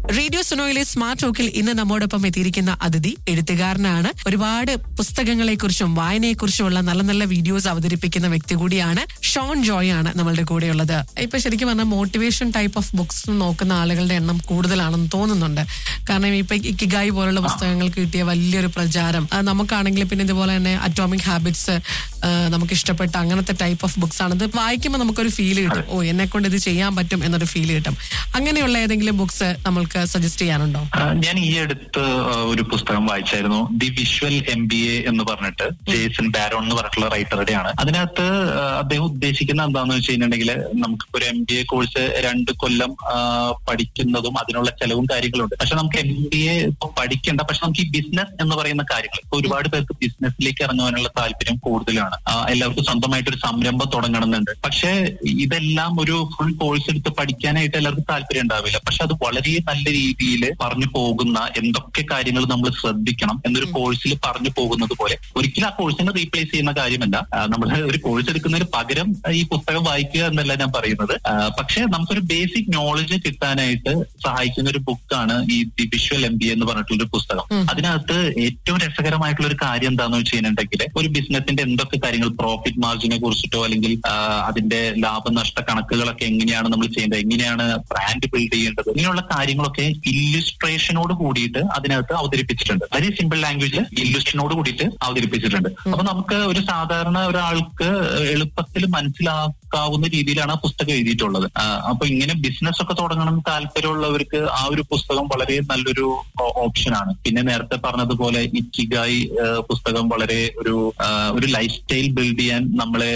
Radio സുനോയിലെ smart ടോക്കിൽ ഇന്ന് നമ്മോടൊപ്പം എത്തിയിരിക്കുന്ന അതിഥി എഴുത്തുകാരനാണ് ഒരുപാട് പുസ്തകങ്ങളെ കുറിച്ചും വായനയെക്കുറിച്ചുമുള്ള നല്ല നല്ല വീഡിയോസ് അവതരിപ്പിക്കുന്ന വ്യക്തി കൂടിയാണ് ഷോൺ ജോയ് ആണ് നമ്മളുടെ കൂടെയുള്ളത് ഇപ്പൊ ശരിക്കും പറഞ്ഞാൽ മോട്ടിവേഷൻ ടൈപ്പ് ഓഫ് ബുക്സ് നോക്കുന്ന ആളുകളുടെ എണ്ണം കൂടുതലാണെന്ന് തോന്നുന്നുണ്ട് കാരണം ഇപ്പൊ ഇക്കിഗായി പോലുള്ള പുസ്തകങ്ങൾക്ക് കിട്ടിയ വലിയൊരു പ്രചാരം അത് നമുക്കാണെങ്കിൽ പിന്നെ ഇതുപോലെ തന്നെ അറ്റോമിക് ഹാബിറ്റ്സ് നമുക്ക് ഇഷ്ടപ്പെട്ട അങ്ങനത്തെ ടൈപ്പ് ഓഫ് ബുക്സ് ആണ് ഇത് വായിക്കുമ്പോൾ നമുക്കൊരു ഫീൽ കിട്ടും ഓ എന്നെ കൊണ്ട് ഇത് ചെയ്യാൻ പറ്റും എന്നൊരു ഫീൽ കിട്ടും അങ്ങനെയുള്ള ഏതെങ്കിലും ബുക്സ് നമ്മൾക്ക് സജസ്റ്റ് ചെയ്യാനുണ്ടോ ആ, ഞാൻ ഈ അടുത്ത് ആ, ഒരു പുസ്തകം വായിച്ചായിരുന്നു the visual M B A എന്ന് പറഞ്ഞിട്ട് ജേസൺ ബാരോൺ എന്ന് പറഞ്ഞിട്ടുള്ള റൈറ്ററുടെയാണ് അതിനകത്ത് ആ, അദ്ദേഹം ഉദ്ദേശിക്കുന്ന എന്താന്ന് വെച്ച് കഴിഞ്ഞിട്ടുണ്ടെങ്കിൽ നമുക്ക് ഒരു എം ബി എ കോഴ്സ് രണ്ട് കൊല്ലം ആ, പഠിക്കുന്നതും അതിനുള്ള ചെലവും കാര്യങ്ങളുണ്ട് പക്ഷെ നമുക്ക് എം ബി എ പഠിക്കേണ്ട പക്ഷെ നമുക്ക് ഈ ബിസിനസ് എന്ന് പറയുന്ന കാര്യങ്ങൾ ഇപ്പൊ ഒരുപാട് പേർക്ക് ബിസിനസ്സിലേക്ക് ഇറങ്ങുവാനുള്ള താല്പര്യം കൂടുതലാണ് ആ, എല്ലാവർക്കും സ്വന്തമായിട്ട് ഒരു സംരംഭം തുടങ്ങണമെന്നുണ്ട് പക്ഷെ ഇതെല്ലാം ഒരു ഫുൾ കോഴ്സ് എടുത്ത് പഠിക്കാനായിട്ട് എല്ലാവർക്കും താല്പര്യം ഉണ്ടാവില്ല പക്ഷെ അത് വളരെ നല്ല രീതിയിൽ പറഞ്ഞു പോകുന്ന എന്തൊക്കെ കാര്യങ്ങൾ നമ്മൾ ശ്രദ്ധിക്കണം എന്നൊരു കോഴ്സിൽ പറഞ്ഞു പോകുന്നത് പോലെ ഒരിക്കലും ആ കോഴ്സിനെ റീപ്ലേസ് ചെയ്യുന്ന കാര്യമല്ല നമ്മൾ ഒരു കോഴ്സ് എടുക്കുന്നതിന് പകരം ഈ പുസ്തകം വായിക്കുക എന്നല്ല ഞാൻ പറയുന്നത് ആ, പക്ഷെ നമുക്കൊരു ബേസിക് നോളജ് കിട്ടാനായിട്ട് സഹായിക്കുന്ന ഒരു ബുക്കാണ് ഈ ദി വിഷ്വൽ എം ബി എന്ന് പറഞ്ഞിട്ടുള്ള ഒരു പുസ്തകം അതിനകത്ത് ഏറ്റവും രസകരമായിട്ടുള്ള ഒരു കാര്യം എന്താണെന്ന് വെച്ച് കഴിഞ്ഞിട്ടുണ്ടെങ്കിൽ ഒരു ബിസിനസിന്റെ എന്തൊക്കെ കാര്യങ്ങൾ പ്രോഫിറ്റ് മാർജിനെ കുറിച്ചിട്ടോ അല്ലെങ്കിൽ ആ, അതിന്റെ ലാഭനഷ്ട കണക്കുകളൊക്കെ എങ്ങനെയാണ് നമ്മൾ ചെയ്യേണ്ടത് എങ്ങനെയാണ് ബ്രാൻഡ് ബിൽഡ് ചെയ്യേണ്ടത് ഇങ്ങനെയുള്ള കാര്യങ്ങളൊക്കെ ഇല്ലുസ്ട്രേഷനോട് കൂടിയിട്ട് അതിനകത്ത് അവതരിപ്പിച്ചിട്ടുണ്ട് വെരി സിമ്പിൾ ലാംഗ്വേജിൽ ഇല്ലുസ്ട്രേഷനോട് കൂടിയിട്ട് അവതരിപ്പിച്ചിട്ടുണ്ട് അപ്പൊ നമുക്ക് ഒരു സാധാരണ ഒരാൾക്ക് എളുപ്പത്തിൽ മനസ്സിലാക്കാവുന്ന രീതിയിലാണ് ആ പുസ്തകം എഴുതിയിട്ടുള്ളത് ആ, അപ്പൊ ഇങ്ങനെ ബിസിനസ് ഒക്കെ തുടങ്ങണം എന്ന് താല്പര്യമുള്ളവർക്ക് ആ ഒരു പുസ്തകം വളരെ നല്ലൊരു ഓപ്ഷനാണ് പിന്നെ നേരത്തെ പറഞ്ഞതുപോലെ ഇക്കിഗായി ആ, പുസ്തകം വളരെ ഒരു ആ, ഒരു ലൈഫ് സ്റ്റൈൽ ബിൽഡ് ചെയ്യാൻ നമ്മളെ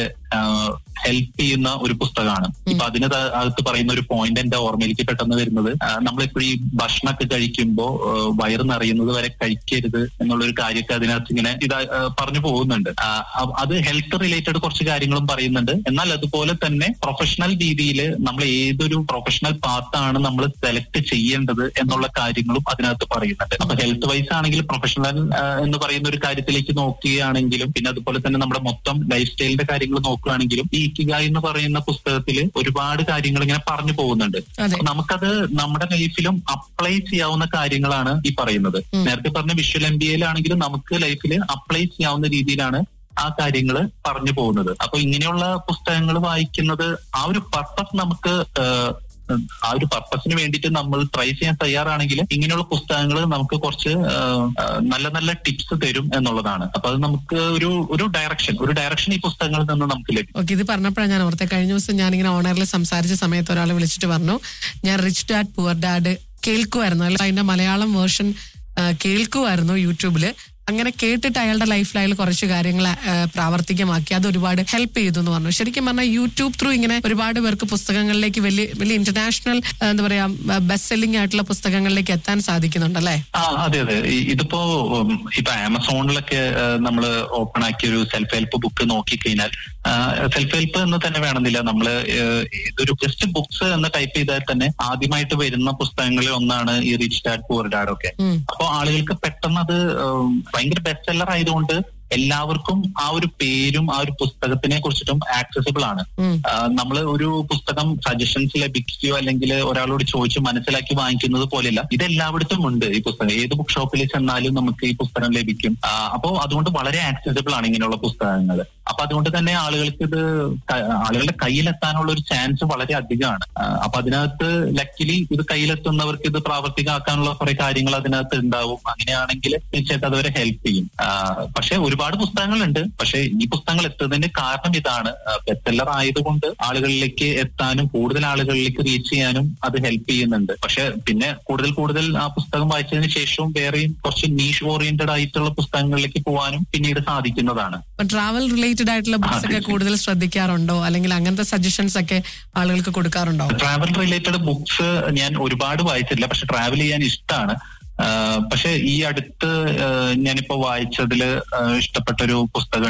ഹെൽപ്പ് ചെയ്യുന്ന ഒരു പുസ്തകമാണ് ഇപ്പൊ അതിന് ത- അകത്ത് പറയുന്ന ഒരു പോയിന്റ് എന്റെ ഓർമ്മയിലേക്ക് പെട്ടെന്ന് വരുന്നത് ആ, നമ്മളിപ്പോ ഈ ഭക്ഷണമൊക്കെ കഴിക്കുമ്പോ ആ, വയറ് നിറയുന്നത് വരെ കഴിക്കരുത് എന്നുള്ളൊരു കാര്യമൊക്കെ അതിനകത്ത് ഇങ്ങനെ ഇത് പറഞ്ഞു പോകുന്നുണ്ട് ആ, അ- അത് ഹെൽത്ത് റിലേറ്റഡ് കുറച്ച് കാര്യങ്ങളും പറയുന്നുണ്ട് എന്നാൽ അതുപോലെ തന്നെ പ്രൊഫഷണൽ രീതിയിൽ നമ്മൾ ഏതൊരു പ്രൊഫഷണൽ പാത്താണ് നമ്മൾ സെലക്ട് ചെയ്യേണ്ടത് എന്നുള്ള കാര്യങ്ങളും അതിനകത്ത് പറയുന്നുണ്ട് അപ്പൊ ഹെൽത്ത് വൈസ് ആണെങ്കിൽ പ്രൊഫഷണൽ എന്ന് പറയുന്ന ഒരു കാര്യത്തിലേക്ക് നോക്കുകയാണെങ്കിലും പിന്നെ അതുപോലെ തന്നെ നമ്മുടെ മൊത്തം ലൈഫ് സ്റ്റൈലിന്റെ കാര്യങ്ങൾ നോക്കുകയാണെങ്കിലും ഈ ഇക്കിഗായ് എന്ന് പറയുന്ന പുസ്തകത്തിൽ ഒരുപാട് കാര്യങ്ങൾ ഇങ്ങനെ പറഞ്ഞു പോകുന്നുണ്ട് അതെ അപ്പൊ നമുക്കത് നമ്മുടെ ലൈഫിലും അപ്ലൈ ചെയ്യാവുന്ന കാര്യങ്ങളാണ് ഈ പറയുന്നത് നേരത്തെ പറഞ്ഞ വിഷ്വൽ എം ബി എയിലാണെങ്കിലും നമുക്ക് ലൈഫിൽ അപ്ലൈ ചെയ്യാവുന്ന രീതിയിലാണ് ആ കാര്യങ്ങൾ പറഞ്ഞു പോകുന്നത് അപ്പൊ ഇങ്ങനെയുള്ള പുസ്തകങ്ങൾ വായിക്കുന്നത് ആ ഒരു പർപ്പസ് നമുക്ക് ആഹ്, ആ ഒരു പർപ്പസിന് വേണ്ടിയിട്ട് നമ്മൾ ട്രൈ ചെയ്യാൻ തയ്യാറാണെങ്കിൽ ഇങ്ങനെയുള്ള പുസ്തകങ്ങൾ നമുക്ക് കുറച്ച് ആഹ്, ആഹ്, നല്ല നല്ല ടിപ്സ് തരും എന്നുള്ളതാണ് അപ്പൊ അത് നമുക്ക് ഒരു ഒരു ഡയറക്ഷൻ ഒരു ഡയറക്ഷൻ ഈ പുസ്തകങ്ങളിൽ നിന്ന് നമുക്ക് ലഭിക്കും ഓക്കെ ഇത് പറഞ്ഞപ്പോഴാണ് ഞാൻ ഓർത്തെ കഴിഞ്ഞ ദിവസം ഞാനിങ്ങനെ ഓണറിൽ സംസാരിച്ച സമയത്ത് ഒരാൾ വിളിച്ചിട്ട് പറഞ്ഞു ഞാൻ റിച്ച് ഡാഡ് പുവർ ഡാഡ് കേൾക്കുമായിരുന്നു അല്ല അതിന്റെ മലയാളം വേർഷൻ കേൾക്കുമായിരുന്നു യൂട്യൂബില് അങ്ങനെ കേട്ടിട്ട് അയാളുടെ ലൈഫിൽ അയാൾ കുറച്ച് കാര്യങ്ങൾ ആ, പ്രാവർത്തികമാക്കി അത് ഒരുപാട് ഹെൽപ്പ് ചെയ്തു എന്ന് പറഞ്ഞു ശരിക്കും പറഞ്ഞാൽ യൂട്യൂബ് ത്രൂ ഇങ്ങനെ ഒരുപാട് പേർക്ക് പുസ്തകങ്ങളിലേക്ക് വലിയ വലിയ ഇന്റർനാഷണൽ എന്താ പറയാ ബെസ്റ്റ് സെല്ലിംഗ് ആയിട്ടുള്ള പുസ്തകങ്ങളിലേക്ക് എത്താൻ സാധിക്കുന്നുണ്ടല്ലേ ആ അതെ അതെ ഈ- ഇതിപ്പോ ഉം, ഇപ്പൊ ആമസോണിലൊക്കെ നമ്മൾ ഓപ്പൺ ആക്കിയ ഒരു സെൽഫ് ഹെൽപ്പ് ബുക്ക് നോക്കിക്കഴിഞ്ഞാൽ സെൽഫ് ഹെൽപ്പ് എന്ന് തന്നെ വേണമെന്നില്ല നമ്മൾ ഏതൊരു ജസ്റ്റ് ബുക്സ് എന്ന് ടൈപ്പ് ചെയ്താൽ തന്നെ ആദ്യമായിട്ട് വരുന്ന പുസ്തകങ്ങളിൽ ഒന്നാണ് ഈ റിച്ച് ഡാഡ് പൂർ ഡാഡ് ഒക്കെ ഉം. അപ്പൊ ആളുകൾക്ക് പെട്ടെന്ന് അത് ഉം, ഭയങ്കര ബെസ്റ്റ് സെല്ലർ ആയതുകൊണ്ട് എല്ലാവർക്കും ആ ഒരു പേരും ആ ഒരു പുസ്തകത്തിനെ കുറിച്ചിട്ടും ആക്സസിബിൾ ആണ് ഉം. നമ്മൾ ഒരു പുസ്തകം സജഷൻസ് ലഭിക്കുകയോ അല്ലെങ്കിൽ ഒരാളോട് ചോദിച്ച് മനസ്സിലാക്കി വാങ്ങിക്കുന്നത് പോലെയല്ല ഇത് എല്ലായിടത്തും ഉണ്ട് ഈ പുസ്തകം ഏത് ബുക്ക് ഷോപ്പിൽ ചെന്നാലും നമുക്ക് ഈ പുസ്തകം ലഭിക്കും ആ, അപ്പോ അതുകൊണ്ട് വളരെ ആക്സസിബിൾ ആണ് ഇങ്ങനെയുള്ള പുസ്തകങ്ങൾ അപ്പൊ അതുകൊണ്ട് തന്നെ ആളുകൾക്ക് ഇത് ക- ആളുകളുടെ കയ്യിലെത്താനുള്ള ഒരു ചാൻസ് വളരെ അധികമാണ് ആ, അപ്പൊ അതിനകത്ത് ലക്കിലി ഇത് കയ്യിലെത്തുന്നവർക്ക് ഇത് പ്രാവർത്തികമാക്കാനുള്ള കുറെ കാര്യങ്ങൾ അതിനകത്ത് ഉണ്ടാവും അങ്ങനെയാണെങ്കിൽ തീർച്ചയായിട്ടും അതുവരെ ഹെൽപ്പ് ചെയ്യും ആ, പക്ഷെ ഒരുപാട് പുസ്തകങ്ങളുണ്ട് പക്ഷെ ഈ പുസ്തകങ്ങൾ എത്തുന്നതിന്റെ കാരണം ഇതാണ് ബെസ്റ്റെല്ലർ ആയതുകൊണ്ട് ആളുകളിലേക്ക് എത്താനും കൂടുതൽ ആളുകളിലേക്ക് റീച്ച് ചെയ്യാനും അത് ഹെൽപ്പ് ചെയ്യുന്നുണ്ട് പക്ഷെ പിന്നെ കൂടുതൽ കൂടുതൽ ആ പുസ്തകം വായിച്ചതിന് ശേഷവും വേറെയും കുറച്ച് നീഷ് ഓറിയന്റഡ് ആയിട്ടുള്ള പുസ്തകങ്ങളിലേക്ക് പോകാനും പിന്നീട് സാധിക്കുന്നതാണ് ട്രാവൽ റിലേറ്റഡ് ആയിട്ടുള്ള ബുക്സ് ഒക്കെ കൂടുതൽ ശ്രദ്ധിക്കാറുണ്ടോ അല്ലെങ്കിൽ അങ്ങനത്തെ സജഷൻസ് ഒക്കെ ആളുകൾക്ക് കൊടുക്കാറുണ്ടോ ട്രാവൽ റിലേറ്റഡ് ബുക്സ് ഞാൻ ഒരുപാട് വായിച്ചിട്ടില്ല പക്ഷെ ട്രാവൽ ചെയ്യാൻ ഇഷ്ടമാണ് പക്ഷെ ഈ അടുത്ത് ആഹ് ഞാനിപ്പോ വായിച്ചതിൽ ഇഷ്ടപ്പെട്ട ഒരു പുസ്തകമുണ്ട്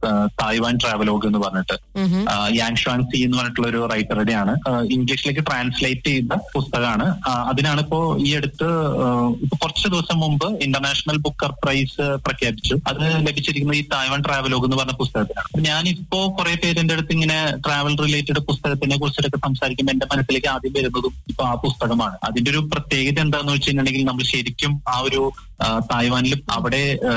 തായ്വാൻ ട്രാവലോഗ് എന്ന് പറഞ്ഞിട്ട് ഉം ഹും. യാങ് ഷ്വാൻ സി എന്ന് പറഞ്ഞിട്ടുള്ള ഒരു റൈറ്ററുടെയാണ് ഇംഗ്ലീഷിലേക്ക് ട്രാൻസ്ലേറ്റ് ചെയ്ത പുസ്തകമാണ് ആ, അതിനാണ് ഇപ്പോ ഈ അടുത്ത് ആ, ഇപ്പൊ കുറച്ച് ദിവസം മുമ്പ് ഇന്റർനാഷണൽ ബുക്കർ പ്രൈസ് പ്രഖ്യാപിച്ചു അത് ലഭിച്ചിരിക്കുന്നത് ഈ തായ്വാൻ ട്രാവലോഗ് എന്ന് പറഞ്ഞ പുസ്തകത്തിനാണ് അപ്പൊ ഞാനിപ്പോ കുറെ പേരെന്റെ അടുത്ത് ഇങ്ങനെ ട്രാവൽ റിലേറ്റഡ് പുസ്തകത്തിനെ കുറിച്ചിട്ടൊക്കെ സംസാരിക്കുമ്പോൾ എന്റെ മനസ്സിലേക്ക് ആദ്യം വരുന്നതും ഇപ്പൊ ആ പുസ്തകമാണ് അതിന്റെ ഒരു പ്രത്യേകത എന്താന്ന് വെച്ചിട്ടുണ്ടെങ്കിൽ നമ്മൾ ശരിക്കും ആ ഒരു ആ, തായ്വാനിൽ അവിടെ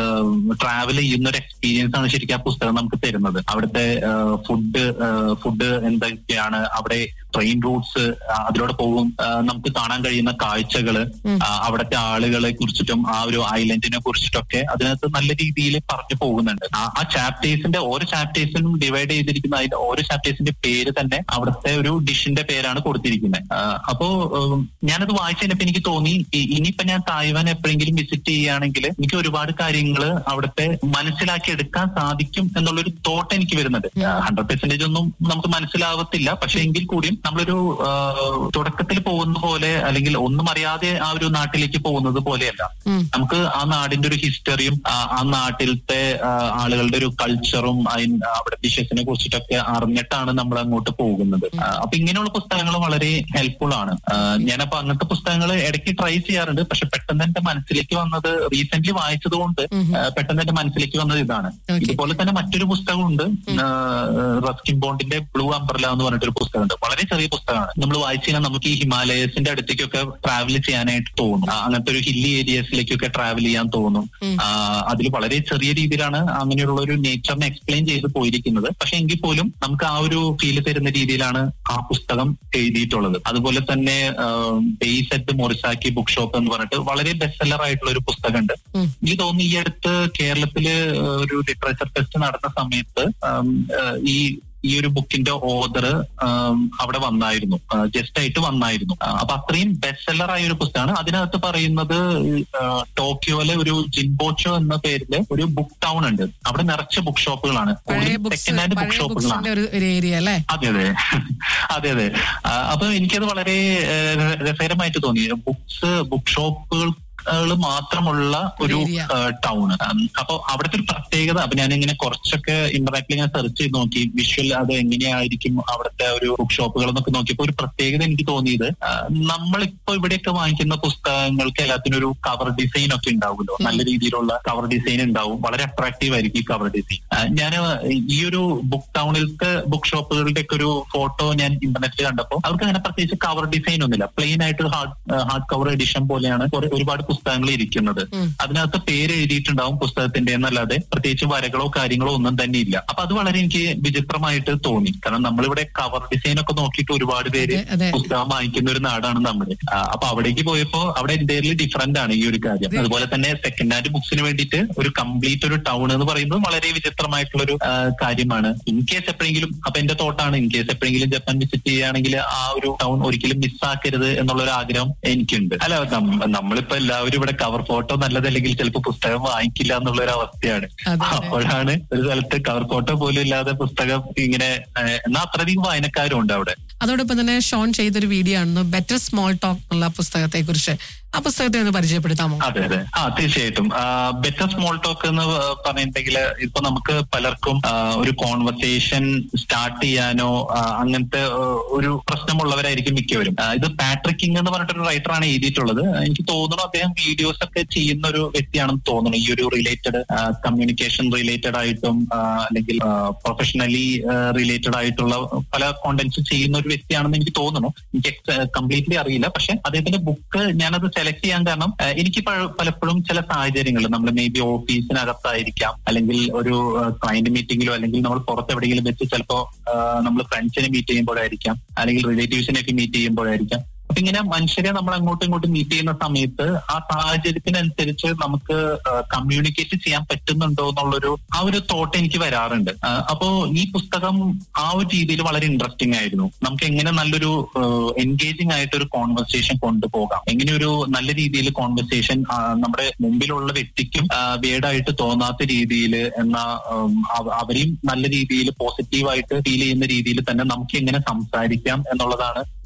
ട്രാവൽ ചെയ്യുന്ന ഒരു എക്സ്പീരിയൻസ് ആണ് ശരിക്കും ആ പുസ്തകം നമുക്ക് തരുന്നത് അവിടുത്തെ ഫുഡ് ഫുഡ് എന്തൊക്കെയാണ് അവിടെ ട്രെയിൻ റൂട്ട്സ് അതിലൂടെ പോകും ആ, നമുക്ക് കാണാൻ കഴിയുന്ന കാഴ്ചകള് ഉം. ആ, അവിടുത്തെ ആളുകളെ കുറിച്ചിട്ടും ആ ഒരു ഐലൻഡിനെ കുറിച്ചിട്ടൊക്കെ അതിനകത്ത് നല്ല രീതിയിൽ പറഞ്ഞു പോകുന്നുണ്ട് ആ- ആ ചാപ്റ്റേഴ്സിന്റെ ഓരോ ചാപ്റ്റേഴ്സിനും ഡിവൈഡ് ചെയ്തിരിക്കുന്ന അതിന്റെ ഓരോ ചാപ്റ്റേഴ്സിന്റെ പേര് തന്നെ അവിടുത്തെ ഒരു ഡിഷിന്റെ പേരാണ് കൊടുത്തിരിക്കുന്നത് ആ, അപ്പോ ഉം, ഞാനത് വായിച്ചു കഴിഞ്ഞപ്പോ എനിക്ക് തോന്നി ഇ- ഇനിയിപ്പോ ഞാൻ തായ്വാൻ എപ്പോഴെങ്കിലും വിസിറ്റ് ചെയ്യുകയാണെങ്കിൽ എനിക്ക് ഒരുപാട് കാര്യങ്ങൾ അവിടുത്തെ മനസ്സിലാക്കി എടുക്കാൻ സാധിക്കും എന്നുള്ളൊരു തോട്ട് എനിക്ക് വരുന്നുണ്ട് ഹൺഡ്രഡ് പെർസെന്റേജ് ഒന്നും നമുക്ക് മനസ്സിലാവത്തില്ല പക്ഷെ എങ്കിൽ കൂടിയും നമ്മളൊരു ആ, തുടക്കത്തിൽ പോകുന്ന പോലെ അല്ലെങ്കിൽ ഒന്നും അറിയാതെ ആ ഒരു നാട്ടിലേക്ക് പോകുന്നത് പോലെയല്ല ഉം. നമുക്ക് ആ നാടിന്റെ ഒരു ഹിസ്റ്ററിയും ആ ആ നാട്ടിലത്തെ ആ, ആളുകളുടെ ഒരു കൾച്ചറും അതിന് അവിടെ ഡിഷസിനെ കുറിച്ചിട്ടൊക്കെ അറിഞ്ഞിട്ടാണ് നമ്മൾ അങ്ങോട്ട് പോകുന്നത് ആ, അപ്പൊ ഇങ്ങനെയുള്ള പുസ്തകങ്ങൾ വളരെ ഹെൽപ്ഫുൾ ആണ് ആ, ഞാനപ്പോ അങ്ങനത്തെ പുസ്തകങ്ങൾ ഇടയ്ക്ക് ട്രൈ ചെയ്യാറുണ്ട് പക്ഷെ പെട്ടെന്ന് എന്റെ മനസ്സിലേക്ക് വന്നത് റീസെന്റ് വായിച്ചത് കൊണ്ട് ഉം. ആ, പെട്ടെന്ന് എന്റെ മനസ്സിലേക്ക് വന്നത് ഇതാണ് Okay. ഇതുപോലെ തന്നെ മറ്റൊരു പുസ്തകമുണ്ട് ആ, റസ്കിൻ ബോണ്ടിന്റെ ബ്ലൂ അംബ്രല എന്ന് പറഞ്ഞിട്ടൊരു പുസ്തകമുണ്ട് വളരെ ചെറിയ പുസ്തകമാണ് നമ്മൾ വായിച്ചു കഴിഞ്ഞാൽ നമുക്ക് ഈ ഹിമാലയസിന്റെ അടുത്തേക്കൊക്കെ ട്രാവൽ ചെയ്യാനായിട്ട് തോന്നും ആ, അങ്ങനത്തെ ഒരു ഹില്ലി ഏരിയസിലേക്കൊക്കെ ട്രാവൽ ചെയ്യാൻ തോന്നും ഉം. അതിൽ വളരെ ചെറിയ രീതിയിലാണ് അങ്ങനെയുള്ള ഒരു നേച്ചറിനെ എക്സ്പ്ലെയിൻ ചെയ്ത് പോയിരിക്കുന്നത് പക്ഷെ എങ്കിൽ പോലും നമുക്ക് ആ ഒരു ഫീൽ തരുന്ന രീതിയിലാണ് ആ പുസ്തകം എഴുതിയിട്ടുള്ളത് അതുപോലെ തന്നെ base at Morisaki book shop എന്ന് പറഞ്ഞിട്ട് വളരെ ബെസ്റ്റ് സെല്ലർ ആയിട്ടുള്ള ഒരു പുസ്തകമുണ്ട് ഉം. എനിക്ക് തോന്നുന്നു ഈ അടുത്ത് കേരളത്തില് ആ, ഒരു ലിറ്ററേച്ചർ ടെസ്റ്റ് നടന്ന സമയത്ത് ആം, ആ, ഈ ഈ ഒരു ബുക്കിന്റെ ഓർഡർ അവിടെ വന്നായിരുന്നു ജസ്റ്റ് ആയിട്ട് വന്നായിരുന്നു ആ, അപ്പൊ അത്രയും ബെസ്റ്റ് സെല്ലർ ആയ ഒരു പുസ്തകമാണ് അതിനകത്ത് പറയുന്നത് ആ, ടോക്കിയോയിലെ ഒരു ജിൻബോച്ചോ എന്ന പേരില് ഒരു ബുക്ക് ടൗൺ ഉണ്ട് അവിടെ നിറച്ച ബുക്ക് ഷോപ്പുകളാണ് പഴയ ബുക്സ് സെക്കൻഡ് ഹാൻഡ് ബുക്ക് പഴയ ഷോപ്പുകളാണ് ബുക്സിന്റെ ഒരു ഒരു ഏരിയ അല്ലേ അതെ അതെ അതെ അതെ ആ, അപ്പൊ എനിക്കത് വളരെ ഏഹ്, ര- രസകരമായിട്ട് തോന്നി ബുക്സ് ബുക്ക് ഷോപ്പുകൾ മാത്രമുള്ള ഒരു Area. ടൗൺ അപ്പൊ അവിടുത്തെ ഒരു പ്രത്യേകത അപ്പൊ ഞാൻ ഇങ്ങനെ കുറച്ചൊക്കെ ഇന്റർനെറ്റിൽ ഞാൻ സെർച്ച് ചെയ്ത് നോക്കി വിഷ്വൽ അത് എങ്ങനെയായിരിക്കും അവിടുത്തെ ഒരു ബുക്ക് ഷോപ്പുകൾ എന്നൊക്കെ നോക്കിയപ്പോ ഒരു പ്രത്യേകത എനിക്ക് തോന്നിയത് ആ, നമ്മളിപ്പോ ഇവിടെയൊക്കെ വാങ്ങിക്കുന്ന പുസ്തകങ്ങൾക്ക് എല്ലാത്തിനും ഒരു കവർ ഡിസൈൻ ഒക്കെ ഉണ്ടാവുമല്ലോ നല്ല രീതിയിലുള്ള കവർ ഡിസൈൻ ഉണ്ടാവും വളരെ അട്രാക്റ്റീവ് ആയിരിക്കും ഈ കവർ ഡിസൈൻ ഞാൻ ഈ ഒരു ബുക്ക് ടൗണിലത്തെ ബുക്ക് ഷോപ്പുകളുടെ ഒക്കെ ഒരു ഫോട്ടോ ഞാൻ ഇന്റർനെറ്റിൽ കണ്ടപ്പോൾ അവർക്ക് അങ്ങനെ പ്രത്യേകിച്ച് കവർ ഡിസൈൻ ഒന്നുമില്ല പ്ലെയിൻ ആയിട്ട് ഹാർഡ് ഹാർഡ് കവർ എഡിഷൻ പോലെയാണ് കുറെ- ഒരുപാട് പുസ്തകങ്ങൾ ഇരിക്കുന്നത് ഉം. അതിനകത്ത് പേര് എഴുതിയിട്ടുണ്ടാവും പുസ്തകത്തിന്റെ എന്നല്ലാതെ പ്രത്യേകിച്ച് വരകളോ കാര്യങ്ങളോ ഒന്നും തന്നെ ഇല്ല അപ്പൊ അത് വളരെ എനിക്ക് വിചിത്രമായിട്ട് തോന്നി കാരണം നമ്മളിവിടെ കവർ ഡിസൈൻ ഒക്കെ നോക്കിയിട്ട് ഒരുപാട് പേര് അതെ, അതെ. പുസ്തകം വാങ്ങിക്കുന്ന ഒരു നാടാണ് നമ്മുടെ ആ, അപ്പൊ അവിടേക്ക് പോയപ്പോ അവിടെ ഇന്ത്യയിൽ ഡിഫറെന്റ് ആണ് ഈ ഒരു കാര്യം അതെ. അതുപോലെ തന്നെ സെക്കൻഡ് ഹാൻഡ് ബുക്സിന് വേണ്ടിയിട്ട് ഒരു കംപ്ലീറ്റ് ഒരു ടൗൺ എന്ന് പറയുന്നത് വളരെ വിചിത്രമായിട്ടുള്ള ഒരു ആ, കാര്യമാണ് ഇൻ കേസ് എപ്പോഴെങ്കിലും അപ്പൊ എന്റെ തോട്ടാണ് ഇൻ കേസ് എപ്പോഴെങ്കിലും ജപ്പാൻ വിസിറ്റ് ചെയ്യുകയാണെങ്കിൽ ആ ഒരു ടൗൺ ഒരിക്കലും മിസ്സാക്കരുത് എന്നുള്ള ഒരു ആഗ്രഹം എനിക്കുണ്ട് അല്ല നം- നമ്മളിപ്പോ എല്ലാവരും ഇവിടെ കവർ ഫോട്ടോ നല്ലതല്ലെങ്കിൽ ചിലപ്പോൾ പുസ്തകം വാങ്ങിക്കില്ല എന്നുള്ള ഒരു അവസ്ഥയാണ് അതെ, അതെ. അപ്പോഴാണ് ഒരു സ്ഥലത്ത് കവർ ഫോട്ടോ പോലും ഇല്ലാതെ പുസ്തകം ഇങ്ങനെ ഏഹ്, എന്നാ അത്രയധികം വായനക്കാരും ഉണ്ട് അവിടെ അതോടൊപ്പം തന്നെ ഷോൺ ചെയ്തൊരു വീഡിയോ ആണ് ബെറ്റർ സ്മോൾ ടോക്ക് എന്നുള്ള പുസ്തകത്തെ കുറിച്ച് ആ പുസ്തകത്തെ ഒന്ന് പരിചയപ്പെടുത്താമോ അതെ അതെ ആ തീർച്ചയായിട്ടും ബെറ്റർ സ്മോൾ ടോക്ക് എന്ന് പറഞ്ഞിട്ടുണ്ടെങ്കിൽ ഇപ്പൊ നമുക്ക് പലർക്കും ആ, ഒരു കോൺവെർസേഷൻ സ്റ്റാർട്ട് ചെയ്യാനോ ആ, അങ്ങനത്തെ ആ, ഒരു പ്രശ്നമുള്ളവരായിരിക്കും മിക്കവരും ആ, ഇത് പാട്രിക് കിങ് എന്ന് പറഞ്ഞിട്ടൊരു റൈറ്ററാണ് എഴുതിയിട്ടുള്ളത് എനിക്ക് തോന്നുന്നു അദ്ദേഹം വീഡിയോസ് ഒക്കെ ചെയ്യുന്ന ഒരു വ്യക്തിയാണെന്ന് തോന്നുന്നു ഈ ഒരു റിലേറ്റഡ് കമ്മ്യൂണിക്കേഷൻ റിലേറ്റഡ് ആയിട്ടും ആ, അല്ലെങ്കിൽ പ്രൊഫഷണലി റിലേറ്റഡ് ആയിട്ടുള്ള പല കോണ്ടന്റ്സ് ചെയ്യുന്ന ഒരു വ്യക്തിയാണെന്ന് എനിക്ക് തോന്നുന്നു എനിക്ക് കംപ്ലീറ്റ്ലി അറിയില്ല പക്ഷെ അദ്ദേഹത്തിന്റെ ബുക്ക് ഞാനത് സെലക്ട് ചെയ്യാൻ കാരണം ആ, എനിക്ക് പഴ- പലപ്പോഴും ചില സാഹചര്യങ്ങൾ നമ്മൾ മേ ബി ഓഫീസിനകത്തായിരിക്കാം അല്ലെങ്കിൽ ഒരു ക്ലയന്റ് മീറ്റിംഗിലോ അല്ലെങ്കിൽ നമ്മൾ പുറത്ത് എവിടെയെങ്കിലും വെച്ച് ചിലപ്പോ നമ്മൾ ഫ്രണ്ട്സിനെ മീറ്റ് ചെയ്യുമ്പോഴായിരിക്കാം അല്ലെങ്കിൽ റിലേറ്റീവ്സിനെ ഒക്കെ മീറ്റ് ചെയ്യുമ്പോഴായിരിക്കാം അപ്പൊ ഇങ്ങനെ മനുഷ്യരെ നമ്മൾ അങ്ങോട്ടും ഇങ്ങോട്ടും മീറ്റ് ചെയ്യുന്ന സമയത്ത് ആ സാഹചര്യത്തിനനുസരിച്ച് നമുക്ക് കമ്മ്യൂണിക്കേറ്റ് ചെയ്യാൻ പറ്റുന്നുണ്ടോ എന്നുള്ളൊരു ആ ഒരു തോട്ട് എനിക്ക് വരാറുണ്ട് ആ, അപ്പോ ഈ പുസ്തകം ആ ഒരു രീതിയിൽ വളരെ ഇൻട്രസ്റ്റിംഗ് ആയിരുന്നു നമുക്ക് എങ്ങനെ നല്ലൊരു എൻഗേജിങ് ആയിട്ട് ഒരു കോൺവെർസേഷൻ കൊണ്ടുപോകാം എങ്ങനെ ഒരു നല്ല രീതിയിൽ കോൺവെർസേഷൻ നമ്മുടെ മുമ്പിലുള്ള വ്യക്തിക്കും വേടായിട്ട് തോന്നാത്ത രീതിയിൽ എന്ന ഉം, അവ- അവരെയും നല്ല രീതിയിൽ പോസിറ്റീവായിട്ട് ഫീൽ ചെയ്യുന്ന രീതിയിൽ തന്നെ നമുക്ക് എങ്ങനെ സംസാരിക്കാം എന്നുള്ളതാണ്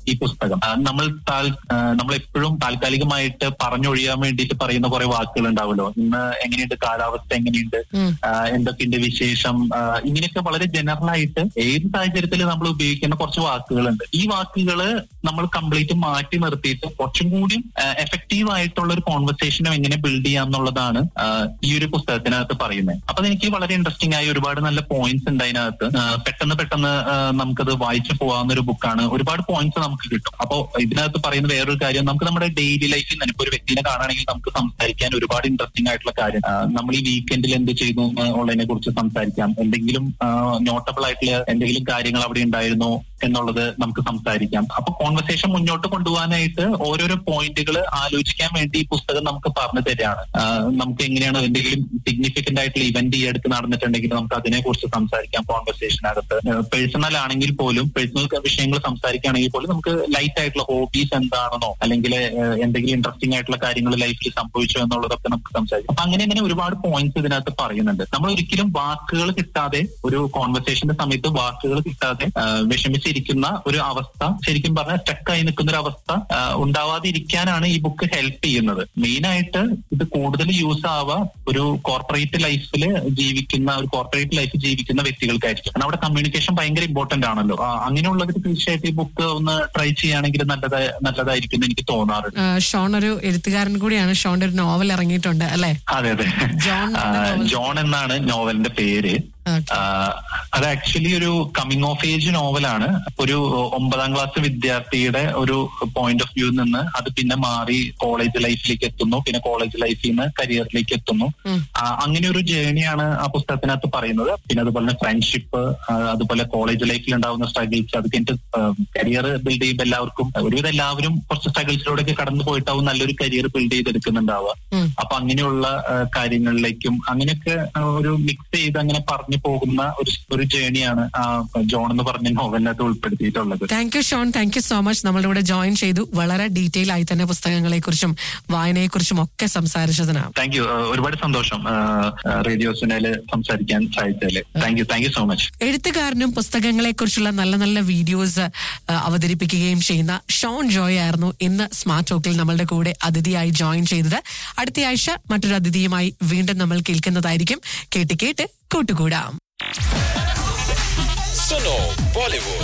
ഈ പുസ്തകം ആ, നമ്മൾ താൽ- ആ, നമ്മൾ എപ്പോഴും താൽക്കാലികമായിട്ട് പറഞ്ഞൊഴിയാൻ വേണ്ടിയിട്ട് പറയുന്ന കുറെ വാക്കുകൾ ഉണ്ടാവുമല്ലോ ഇന്ന് എങ്ങനെയുണ്ട് കാലാവസ്ഥ എങ്ങനെയുണ്ട് ഉം. ആ, എന്തൊക്കെയുണ്ട് വിശേഷം ആ, ഇങ്ങനെയൊക്കെ വളരെ ജനറൽ ആയിട്ട് ഏത് സാഹചര്യത്തിൽ നമ്മൾ ഉപയോഗിക്കുന്ന കുറച്ച് വാക്കുകളുണ്ട് ഈ വാക്കുകള് നമ്മൾ കംപ്ലീറ്റ് മാറ്റി നിർത്തിയിട്ട് കുറച്ചും കൂടി എഫക്റ്റീവ് ആയിട്ടുള്ള ഒരു കോൺവെർസേഷനും എങ്ങനെ ബിൽഡ് ചെയ്യാന്നുള്ളതാണ് ആ, ഈ ഒരു പുസ്തകത്തിനകത്ത് പറയുന്നത് അപ്പൊ എനിക്ക് വളരെ ഇൻട്രസ്റ്റിംഗ് ആയി ഒരുപാട് നല്ല പോയിന്റ്സ് ഉണ്ട് അതിനകത്ത് ആ, പെട്ടെന്ന് പെട്ടെന്ന് ആ, നമുക്കത് വായിച്ചു പോകാവുന്ന ഒരു ബുക്കാണ് ഒരുപാട് പോയിന്റ്സ് നമുക്ക് കിട്ടും അപ്പോ ഇതിനകത്ത് പറയുന്ന വേറൊരു കാര്യം നമുക്ക് നമ്മുടെ ഡെയിലി ലൈഫിൽ തന്നെ ഇപ്പൊ ഒരു വ്യക്തിനെ കാണുകയാണെങ്കിൽ നമുക്ക് സംസാരിക്കാൻ ഒരുപാട് ഇൻട്രസ്റ്റിംഗ് ആയിട്ടുള്ള കാര്യം ആ, നമ്മൾ ഈ വീക്കെൻഡിൽ എന്ത് ചെയ്തു ഉള്ളതിനെ കുറിച്ച് സംസാരിക്കാം എന്തെങ്കിലും നോട്ടബിൾ ആയിട്ടുള്ള എന്തെങ്കിലും കാര്യങ്ങൾ അവിടെ ഉണ്ടായിരുന്നോ എന്നുള്ളത് നമുക്ക് സംസാരിക്കാം അപ്പൊ കോൺവെർസേഷൻ മുന്നോട്ട് കൊണ്ടുപോകാനായിട്ട് ഓരോരോ പോയിന്റുകൾ ആലോചിക്കാൻ വേണ്ടി ഈ പുസ്തകം നമുക്ക് പറഞ്ഞു തരികയാണ് ആ, നമുക്ക് എങ്ങനെയാണ് എന്തെങ്കിലും സിഗ്നിഫിക്കന്റ് ആയിട്ടുള്ള ഇവന്റ് ഈ അടുത്ത് നടന്നിട്ടുണ്ടെങ്കിൽ നമുക്ക് അതിനെ കുറിച്ച് സംസാരിക്കാം കോൺവെർസേഷനകത്ത് പേഴ്സണൽ ആണെങ്കിൽ പോലും പേഴ്സണൽ വിഷയങ്ങൾ സംസാരിക്കുകയാണെങ്കിൽ പോലും നമുക്ക് ലൈറ്റ് ആയിട്ടുള്ള ഹോബീസ് എന്താണെന്നോ അല്ലെങ്കിൽ എന്തെങ്കിലും ഇൻട്രസ്റ്റിംഗ് ആയിട്ടുള്ള കാര്യങ്ങൾ ലൈഫിൽ സംഭവിച്ചോ എന്നുള്ളതൊക്കെ നമുക്ക് സംസാരിക്കാം അപ്പൊ അങ്ങനെ അങ്ങനെ ഒരുപാട് പോയിന്റ്സ് ഇതിനകത്ത് പറയുന്നുണ്ട് നമ്മൾ ഒരിക്കലും വാക്കുകൾ കിട്ടാതെ ഒരു കോൺവെർസേഷന്റെ സമയത്ത് വാക്കുകൾ കിട്ടാതെ ആ, വിഷമിച്ചിരിക്കുന്ന ഒരു അവസ്ഥ ശരിക്കും പറഞ്ഞാൽ സ്റ്റക്കായി നിൽക്കുന്ന ഒരു അവസ്ഥ ആ, ഉണ്ടാവാതിരിക്കാനാണ് ഈ ബുക്ക് ഹെൽപ്പ് ചെയ്യുന്നത് മെയിൻ ആയിട്ട് ഇത് കൂടുതൽ യൂസ് ആവുക ഒരു കോർപ്പറേറ്റ് ലൈഫിൽ ജീവിക്കുന്ന ഒരു കോർപ്പറേറ്റ് ലൈഫ് ജീവിക്കുന്ന വ്യക്തികൾക്കായിരിക്കും കാരണം അവിടെ കമ്മ്യൂണിക്കേഷൻ ഭയങ്കര ഇമ്പോർട്ടന്റ് ആണല്ലോ ആ, അങ്ങനെയുള്ളവർ തീർച്ചയായിട്ടും ഈ ബുക്ക് ഒന്ന് ട്രൈ ചെയ്യുകയാണെങ്കിൽ നല്ലതായി നല്ലതായിരിക്കും എന്ന് എനിക്ക് തോന്നാറുണ്ട് ആ, ഷോൺ ഒരു എഴുത്തുകാരൻ കൂടിയാണ് ഷോണിന്റെ ഒരു നോവൽ ഇറങ്ങിയിട്ടുണ്ട് അല്ലെ അതെ അതെ ജോൺ ആ, എന്ന നോവൽ. ജോൺ എന്നാണ് നോവലിന്റെ പേര് Okay. ആ, അത് ആക്ച്വലി ഒരു കമ്മിങ് ഓഫ് ഏജ് നോവലാണ് ഒരു ഒമ്പതാം ക്ലാസ് വിദ്യാർത്ഥിയുടെ ഒരു പോയിന്റ് ഓഫ് വ്യൂ നിന്ന് അത് പിന്നെ മാറി കോളേജ് ലൈഫിലേക്ക് എത്തുന്നു പിന്നെ കോളേജ് ലൈഫിൽ നിന്ന് കരിയറിലേക്ക് എത്തുന്നു ഉം. ആ, അങ്ങനെ ഒരു ജേണിയാണ് ആ പുസ്തകത്തിനകത്ത് പറയുന്നത് പിന്നെ അതുപോലെ തന്നെ ഫ്രണ്ട്ഷിപ്പ് അതുപോലെ കോളേജ് ലൈഫിൽ ഉണ്ടാവുന്ന സ്ട്രഗിൾസ് അത് കഴിഞ്ഞിട്ട് കരിയർ ബിൽഡ് ചെയ്യുമ്പോൾ എല്ലാവർക്കും ഒരുവിധം എല്ലാവരും കുറച്ച് സ്ട്രഗിൾസിലൂടെയൊക്കെ കടന്നു പോയിട്ടാവും നല്ലൊരു കരിയർ ബിൽഡ് ചെയ്തെടുക്കുന്നുണ്ടാവുക ഉം. അപ്പൊ അങ്ങനെയുള്ള ആ, കാര്യങ്ങളിലേക്കും അങ്ങനെയൊക്കെ ആ, ഒരു മിക്സ് ചെയ്ത് അങ്ങനെ പറഞ്ഞു പോകുന്ന ഒരു ഒരു ജേണിയാണ് ആ ജോൺ എന്ന് പറഞ്ഞ നോവലിനകത്ത് ഉൾപ്പെടുത്തിയിട്ടുള്ളത് thank you Shaun thank you so much നമ്മളുടെ കൂടെ ജോയിൻ ചെയ്തു വളരെ ഡീറ്റെയിൽ ആയി തന്നെ പുസ്തകങ്ങളെ കുറിച്ചും വായനയെ കുറിച്ചും ഒക്കെ സംസാരിച്ചതിനാണ് താങ്ക് യു ഒരുപാട് സന്തോഷം റേഡിയോ സുനയില് സംസാരിക്കാൻ സാധിച്ചതില് thank you thank you so much എഴുത്തുകാരനും പുസ്തകങ്ങളെ കുറിച്ചുള്ള നല്ല നല്ല വീഡിയോസ് ആ, അവതരിപ്പിക്കുകയും ചെയ്യുന്ന ഷോൺ ജോയ് ആയിരുന്നു ഇന്ന് സ്മാർട്ട് ടോക്കിൽ നമ്മളുടെ കൂടെ അതിഥിയായി ജോയിൻ ചെയ്തത് അടുത്ത ആഴ്ച മറ്റൊരു അതിഥിയുമായി വീണ്ടും നമ്മൾ കേൾക്കുന്നതായിരിക്കും കേട്ട് കേട്ട് കൂട്ടുകൂടാം Suno Bollywood.